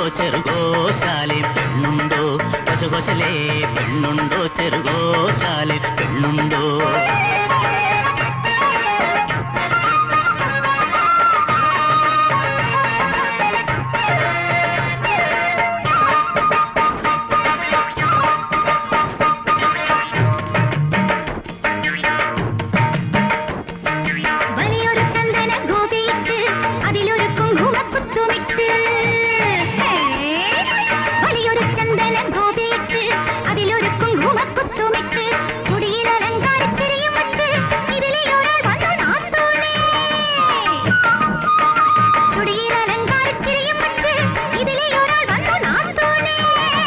ചെറുകോശാലെ പെണ്ണുണ്ടോ കൊശകൊശലേ പെണ്ണുണ്ടോ ചെറുകോശാലെ പെണ്ണുണ്ടോ വലിയൊരു ചന്ദന ഗോപിയിട്ട് അതിലൊരു കുങ്കുമക്കുത്തുമിട്ട് ഹേ. വലിയൊരു ചന്ദന ഗോപിയിട്ട് അതിലൊരു കുങ്കുമക്കുത്തുമിട്ട് മുടിയിൽ അലങ്കാരച്ചിരിയും വച്ച് ഇതിലെ ഒരാൾ വന്നു നാത്തോളേ ചുടിയിൽ അലങ്കാരച്ചിരിയും വച്ച് ഇതിലെ ഒരാൾ വന്നു നാത്തോളേ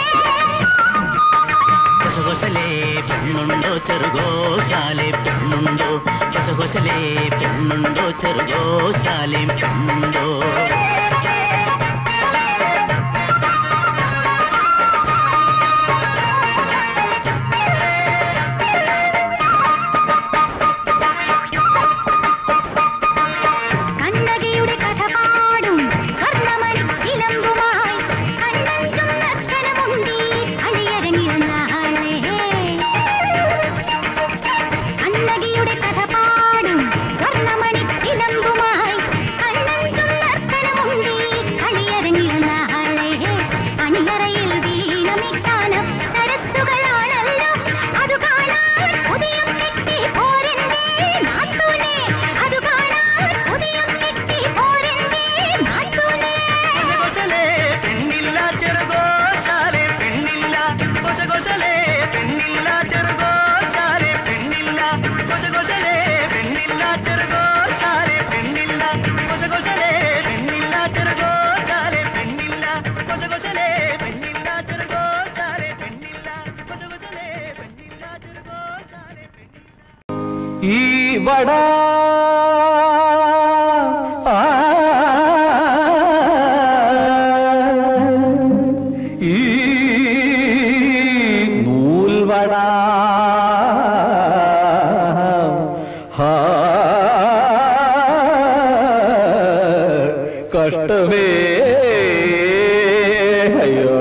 കൊശകൊശലേ പെണ്ണുണ്ടോ ചെറുകോശാലെ പെണ്ണുണ്ടോ കൊശകൊശലേ പെണ്ണുണ്ടോ ചെറുകോശാലെ പെണ്ണുണ്ടോ കണ്ണകിയുടെ കഥ പാടും സ്വർണ്ണമണി ചിലമ്പുമായി കണ്ണഞ്ചും നർത്തനമുണ്ടി അണിയരങ്ങിരുന്ന ആളെ കണ്ണകിയുടെ കഥ പാടും സ്വർണ്ണമണി ചിലമ്പുമായി കണ്ണഞ്ചും നർത്തനമുണ്ടി അണിയരങ്ങിരുന്ന ആളെ അണിയറയിൽ വീണമിക്കാനം സരസ്സുകളാണല്ലോ അത് കാണാൻ പുതിയ കെട്ടി പോരണ്ടേ നാത്തൂനെ അത് കാണാൻ പുതിയ കെട്ടി പോരണ്ടേ നാത്തൂനെ കൊശകൊശലേ പെണ്ണില്ല ചെറുകോശാലെ പെണ്ണില്ല കൊശകൊശലേ പെണ്ണില്ല ചെറുകോശാലെ പെണ്ണില്ല കൊശകൊശലേ പെണ്ണില്ല ചെറുകോശാലെ പെണ്ണില്ല കൊശകൊശലേ പെണ്ണില്ല ചെറുകോശാലെ പെണ്ണില്ല കൊശകൊശലേ പെണ്ണില്ല ചെറുകോശാലെ പെണ്ണില്ല കൊശകൊശലേ പെണ്ണില്ല ചെറുകോശാലെ പെണ്ണില്ല ഈ വട ആ, ഈ നൂൽവട ഹാ, കഷ്ടമേ അയ്യോ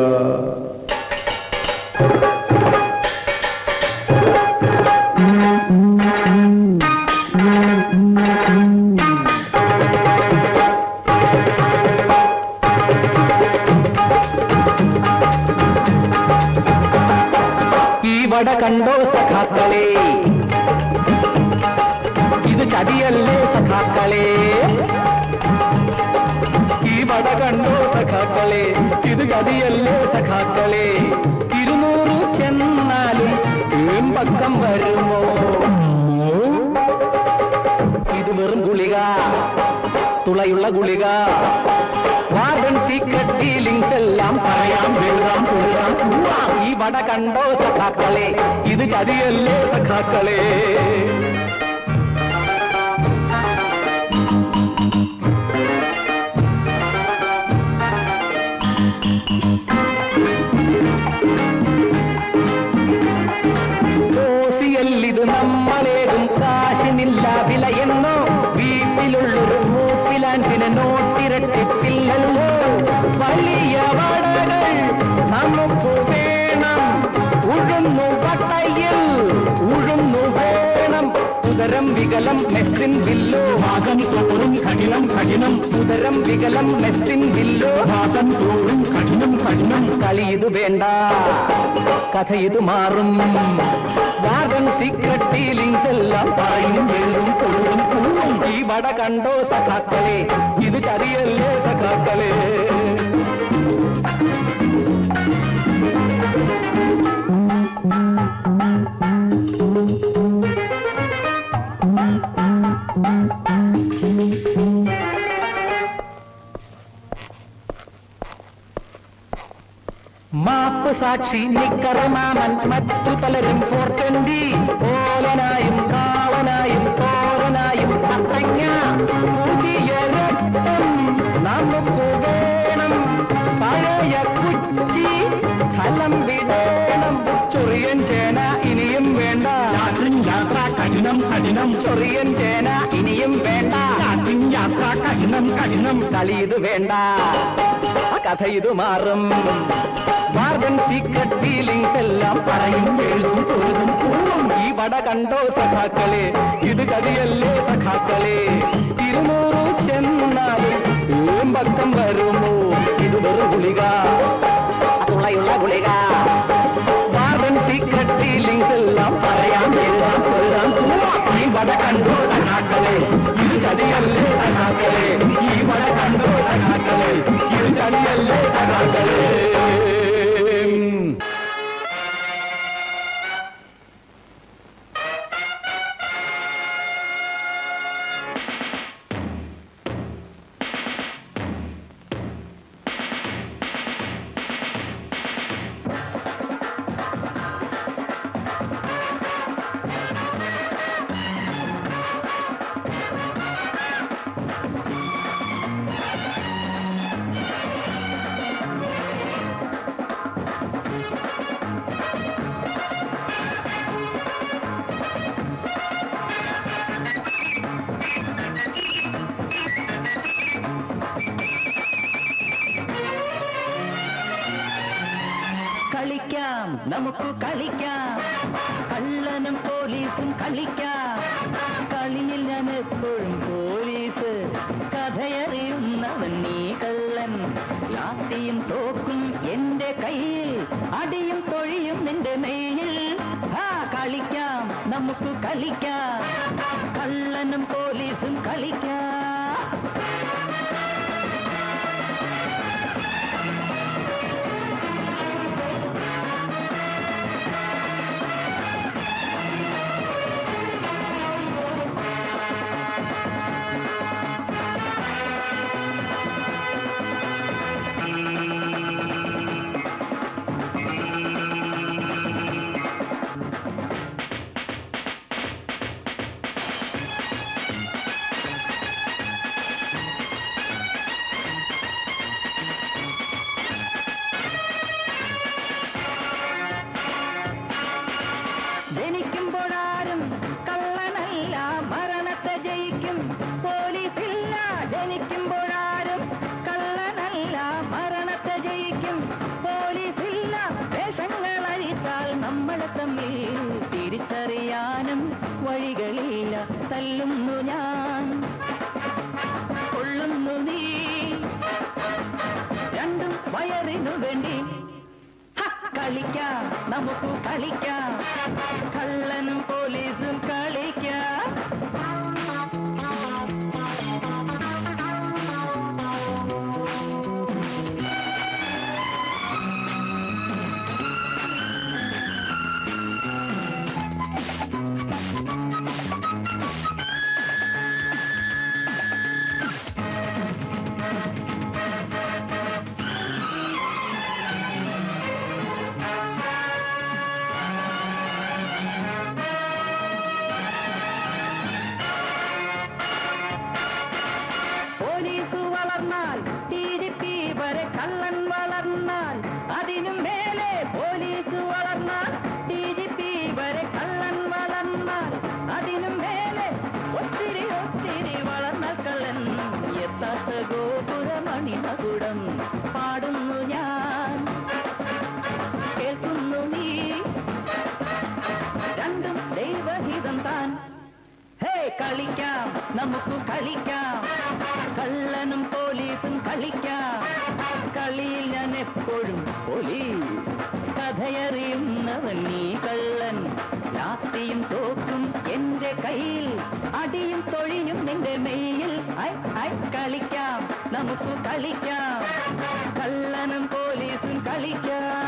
ഈ വട കണ്ടോ സഖാക്കളെ ഇത് ചതിയല്ലേ സഖാക്കളെ ഈ വട കണ്ടോ സഖാക്കളെ ഇത് ചതിയല്ലേ സഖാക്കളെ ഇരുന്നൂറ് ചെന്നാലും ഏമ്പക്കം വരുമോ ഇത് വെറും ഗുളിക തുളയുള്ള ഗുളിക വാർഡൻ സീക്രട്ട് ഫീലിംഗ്സ് എല്ലാം പറയാം വെള്ളം കൊള്ളാം പോവാം. ഈ വട കണ്ടോ സഖാക്കളെ ഇത് ചതിയല്ലേ സഖാക്കളെ ഓസിയല്ലിത് നമ്മളേതും കാശിനില്ല വിലയെന്നോ വീട്ടിലുള്ളൊരു മൂപ്പിലാൻസിന് നോട്ടിരട്ടിപ്പില്ലല്ലോ വലിയ വടകൾ നമുക്ക് വേണം ഉഴുന്നു വട്ടയിൽ ഉഴുന്നു വേണം ഉദരം വികലം മെസ്സിൻ ബില്ലോ വാസൻ തോറും കഠിനം കഠിനം ഉദരം വികലം മെസ്സിൻ ബില്ലോ വാസൻ തോറും കഠിനം കഠിനം കളി ഇത് വേണ്ട കഥ ഇത് മാറും ഗാർഡൻ സീക്രട്ട് ഫീലിംഗ്സ് എല്ലാം പറയും എഴുതും കൊള്ളും പൂവും ഈ വട കണ്ടോ സഖാക്കളെ ഇത് ചതിയല്ലേ സഖാക്കളെ മാപ്പ് സാക്ഷി നിക്കറമാമൻ മറ്റു പലരും ഫോർ ട്വന്റി ഓലനായും കാളനായും തോരനായും അത്തങ്ങ പുതിയ രക്തം നമുക്ക് വേണം പഴയ കുറ്റി സ്ഥലം വിടേണം ചൊറിയൻ ചേന ഇനിയും വേണ്ട യാത്ര കഠിനം കഠിനം ചൊറിയൻ ചേന ഇനിയും വേണ്ട യാത്ര കഠിനം കഠിനം കളി ഇത് വേണ്ട കഥ ഇത് മാറും വാർഡൻ സീക്രട്ട് ഫീലിംഗ്സ് എല്ലാം പറയും എഴുതും പൊരുതും പൂവും ഈ വട കണ്ടോ സഖാക്കളെ ഇത് കഥയല്ലേ സഖാക്കളെ ഇരുന്നൂറ് ചെന്നാലും ഏമ്പക്കം വരുമോ ഇത് വെറും ഗുളിക തുളയുള്ള ഗുളിക വാർഡൻ സീക്രട്ട് ഫീലിംഗ്സ് എല്ലാം പറയാം എഴുതാം പൊരുതാം പൂവാം ഈ വട കണ്ടോ സഖാക്കളെ ഇത് ചതിയല്ലേ സഖാക്കളെ ഈ വട കണ്ടോ സഖാക്കളെ ഇത് ചതിയല്ലേ സഖാക്കളെ കളിക്കാം നമുക്ക് കളിക്കാം കള്ളനും പോലീസും കളിക്കാം കളിയിൽ ഞാൻ എപ്പോഴും പോലീസ് കഥയറിയുന്നവൻ നീ കള്ളൻ ലാത്തിയും തോക്കും എന്റെ കയ്യിൽ അടിയും തൊഴിയും നിന്റെ നെയ്യിൽ ആ കളിക്കാം നമുക്ക് കളിക്കാം കള്ളനും പോലീസും കളിക്കാം ജനിക്കുമ്പോഴാരും കള്ളനല്ല മരണത്തെ ജയിക്കും പോലീസില്ല ജനിക്കുമ്പോഴാരും കള്ളനല്ല മരണത്തെ ജയിക്കും പോലീസില്ല വേഷങ്ങൾ അഴിച്ചാൽ നമ്മൾ തമ്മിൽ തിരിച്ചറിയാനും വഴികളില്ല തല്ലുന്നു ഞാൻ കൊള്ളുന്നു നീ രണ്ടും വയറിനു വേണ്ടി ഹ, കളിക്കാം നമുക്ക് കളിക്കാം കള്ളനും പോലീസും കളിക്കാം പോലീസ് വളർന്നാൽ ടി ഡി പി വരെ കള്ളൻ വളർന്നാൽ അതിനും മേലെ പോലീസ് വളർന്നാൽ ടി ഡി പി വരെ കള്ളൻ വളർന്നാൽ അതിനും മേലെ ഒത്തിരി ഒത്തിരി വളർന്ന കള്ളൻ എത്താത്ത ഗോപുരമണി മകുടം പാടുന്നു ഞാൻ കേൾക്കുന്നു നീ രണ്ടും ദൈവഹിതം താൻ ഹേ കളിക്കാം നമുക്ക് കളിക്കാം കള്ളനും പോലീസും കളിക്കാം കളിയിൽ ഞാൻ എപ്പോഴും പോലീസ് കഥയറിയുന്നവൻ നീ കള്ളൻ ലാത്തിയും തോക്കും എന്റെ കയ്യിൽ അടിയും തൊഴിയും നിന്റെ മെയ്യിൽ ഐ ഐ കളിക്കാം നമുക്ക് കളിക്കാം കള്ളനും പോലീസും കളിക്കാം